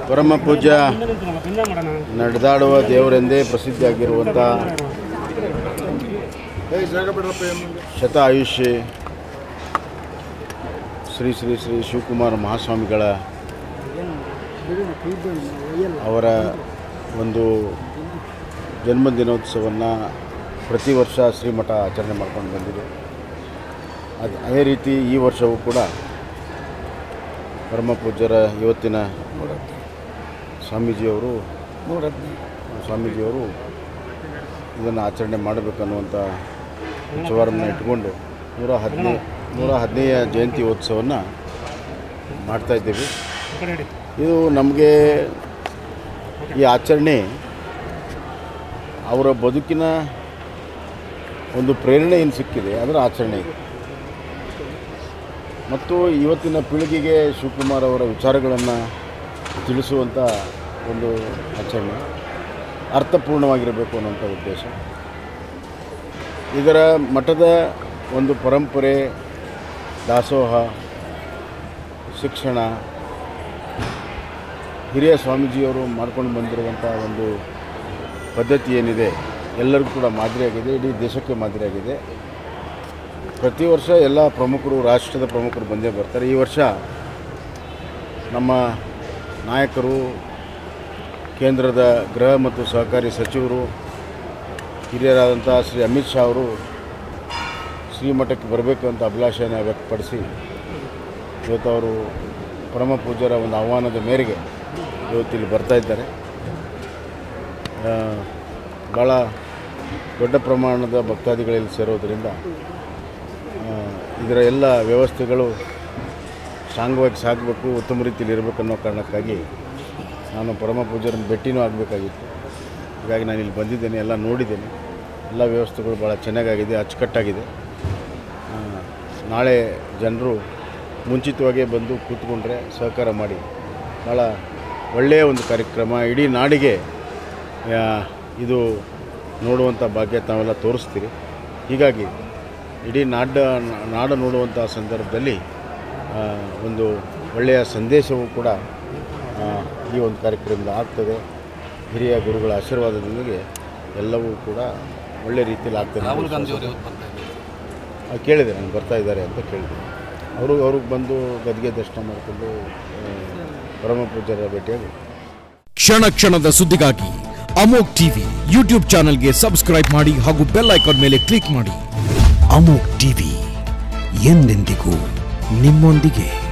ಪರಮ ಪೂಜ್ಯ ನಡೆದಾಡುವ ದೇವರೆಂದೇ ಪ್ರಸಿದ್ಧಿಯಾಗಿರುವಂಥ ಶತ ಆಯುಷ್ಯ ಶ್ರೀ ಶ್ರೀ ಶ್ರೀ ಶಿವಕುಮಾರ ಮಹಾಸ್ವಾಮಿಗಳ ಅವರ ಒಂದು ಜನ್ಮದಿನೋತ್ಸವವನ್ನು ಪ್ರತಿ ವರ್ಷ ಶ್ರೀಮಠ ಆಚರಣೆ ಮಾಡ್ಕೊಂಡು ಬಂದಿದೆ ಅದು ಅದೇ ರೀತಿ ಈ ವರ್ಷವೂ ಕೂಡ ಪರಮ ಪೂಜ್ಯರ ಇವತ್ತಿನ ಸ್ವಾಮೀಜಿಯವರು ಸ್ವಾಮೀಜಿಯವರು ಇದನ್ನು ಆಚರಣೆ ಮಾಡಬೇಕನ್ನುವಂಥ ವಿಚಾರವನ್ನು ಇಟ್ಕೊಂಡು ನೂರ ಹದಿನೈದು ನೂರ ಹದಿನೈದು ಜಯಂತಿ ಉತ್ಸವವನ್ನು ಮಾಡ್ತಾಯಿದ್ದೀವಿ ಇದು ನಮಗೆ ಈ ಆಚರಣೆ ಅವರ ಬದುಕಿನ ಒಂದು ಪ್ರೇರಣೆ ಏನು ಸಿಕ್ಕಿದೆ ಅದರ ಆಚರಣೆ ಇದೆ ಮತ್ತು ಇವತ್ತಿನ ಪೀಳಿಗೆಗೆ ಶಿವಕುಮಾರ್ ಅವರ ವಿಚಾರಗಳನ್ನು ತಿಳಿಸುವಂಥ ಒಂದು ಆಚರಣೆ ಅರ್ಥಪೂರ್ಣವಾಗಿರಬೇಕು ಅನ್ನೋಂಥ ಉದ್ದೇಶ ಇದರ ಮಠದ ಒಂದು ಪರಂಪರೆ ದಾಸೋಹ ಶಿಕ್ಷಣ ಹಿರಿಯ ಸ್ವಾಮೀಜಿಯವರು ಮಾಡ್ಕೊಂಡು ಬಂದಿರುವಂಥ ಒಂದು ಪದ್ಧತಿ ಏನಿದೆ ಎಲ್ಲರಿಗೂ ಕೂಡ ಮಾದರಿಯಾಗಿದೆ ಇಡೀ ದೇಶಕ್ಕೆ ಮಾದರಿಯಾಗಿದೆ ಪ್ರತಿ ವರ್ಷ ಎಲ್ಲ ಪ್ರಮುಖರು ರಾಷ್ಟ್ರದ ಪ್ರಮುಖರು ಬಂದೇ ಬರ್ತಾರೆ ಈ ವರ್ಷ ನಮ್ಮ ನಾಯಕರು ಕೇಂದ್ರದ ಗೃಹ ಮತ್ತು ಸಹಕಾರಿ ಸಚಿವರು ಹಿರಿಯರಾದಂಥ ಶ್ರೀ ಅಮಿತ್ ಶಾ ಅವರು ಶ್ರೀಮಠಕ್ಕೆ ಬರಬೇಕು ಅಂತ ಅಭಿಲಾಷೆಯನ್ನು ವ್ಯಕ್ತಪಡಿಸಿ ಇವತ್ತು ಅವರು ಪರಮ ಪೂಜ್ಯರ ಒಂದು ಆಹ್ವಾನದ ಮೇರೆಗೆ ಇವತ್ತಿಲ್ಲಿ ಬರ್ತಾ ಇದ್ದಾರೆ ಆ, ಭಾಳ ದೊಡ್ಡ ಪ್ರಮಾಣದ ಭಕ್ತಾದಿಗಳಲ್ಲಿ ಸೇರೋದರಿಂದ ಆ, ಇದರ ಎಲ್ಲ ವ್ಯವಸ್ಥೆಗಳು ಸಾಂಗವಾಗಿ ಸಾಗಬೇಕು ಉತ್ತಮ ರೀತಿಯಲ್ಲಿ ಇರಬೇಕು ಅನ್ನೋ ಕಾರಣಕ್ಕಾಗಿ ನಾನು ಪರಮ ಪೂಜ್ಯರನ್ನು ಭೇಟಿನೂ ಆಗಬೇಕಾಗಿತ್ತು ಹೀಗಾಗಿ ನಾನು ಇಲ್ಲಿ ಬಂದಿದ್ದೇನೆ ಎಲ್ಲ ನೋಡಿದ್ದೇನೆ ಎಲ್ಲ ವ್ಯವಸ್ಥೆಗಳು ಭಾಳ ಚೆನ್ನಾಗಾಗಿದೆ ಅಚ್ಚುಕಟ್ಟಾಗಿದೆ ಆ, ನಾಳೆ ಜನರು ಮುಂಚಿತವಾಗೇ ಬಂದು ಕೂತ್ಕೊಂಡ್ರೆ ಸಹಕಾರ ಮಾಡಿ ಭಾಳ ಒಳ್ಳೆಯ ಒಂದು ಕಾರ್ಯಕ್ರಮ ಇಡೀ ನಾಡಿಗೆ ಆ, ಇದು ನೋಡುವಂಥ ಭಾಗ್ಯ ತಾವೆಲ್ಲ ತೋರಿಸ್ತೀರಿ ಹೀಗಾಗಿ ಇಡೀ ನಾಡ ನಾಡು ನೋಡುವಂಥ ಸಂದರ್ಭದಲ್ಲಿ ಆ, ಒಂದು ಒಳ್ಳೆಯ ಸಂದೇಶವೂ ಕೂಡ ಆ, ಈ ಒಂದು ಕಾರ್ಯಕ್ರಮದಿಂದ ಆಗ್ತದೆ ಹಿರಿಯ ಗುರುಗಳ ಆಶೀರ್ವಾದದೊಂದಿಗೆ ಎಲ್ಲವೂ ಕೂಡ ಒಳ್ಳೆ ರೀತಿಯಲ್ಲಿ ಆಗ್ತದೆ ರಾಹುಲ್ ಗಾಂಧಿ ಅವರು ಇವತ್ತು ಬರ್ತಾ ಇದ್ದಾರೆ ಆ, ಕೇಳಿದೆ ನಾನು ಬರ್ತಾ ಇದ್ದಾರೆ ಅಂತ ಕೇಳಿದೆ ಅವರು ಅವ್ರಿಗೆ ಬಂದು ಗದ್ಗೆ ದರ್ಶನ ಮಾಡಿಕೊಂಡು ಆ, ಪರಮ ಪೂಜ್ಯರ ಭೇಟಿಯಾಗಿ ಕ್ಷಣ ಕ್ಷಣದ ಸುದ್ದಿಗಾಗಿ ಅಮೋಕ್ ಟಿವಿ ಯೂಟ್ಯೂಬ್ ಚಾನೆಲ್ಗೆ ಸಬ್ಸ್ಕ್ರೈಬ್ ಮಾಡಿ ಹಾಗೂ ಬೆಲ್ ಐಕಾನ್ ಮೇಲೆ ಕ್ಲಿಕ್ ಮಾಡಿ ಅಮೋಕ್ ಟಿವಿ ಎಂದೆಂದಿಗೂ ನಿಮ್ಮೊಂದಿಗೆ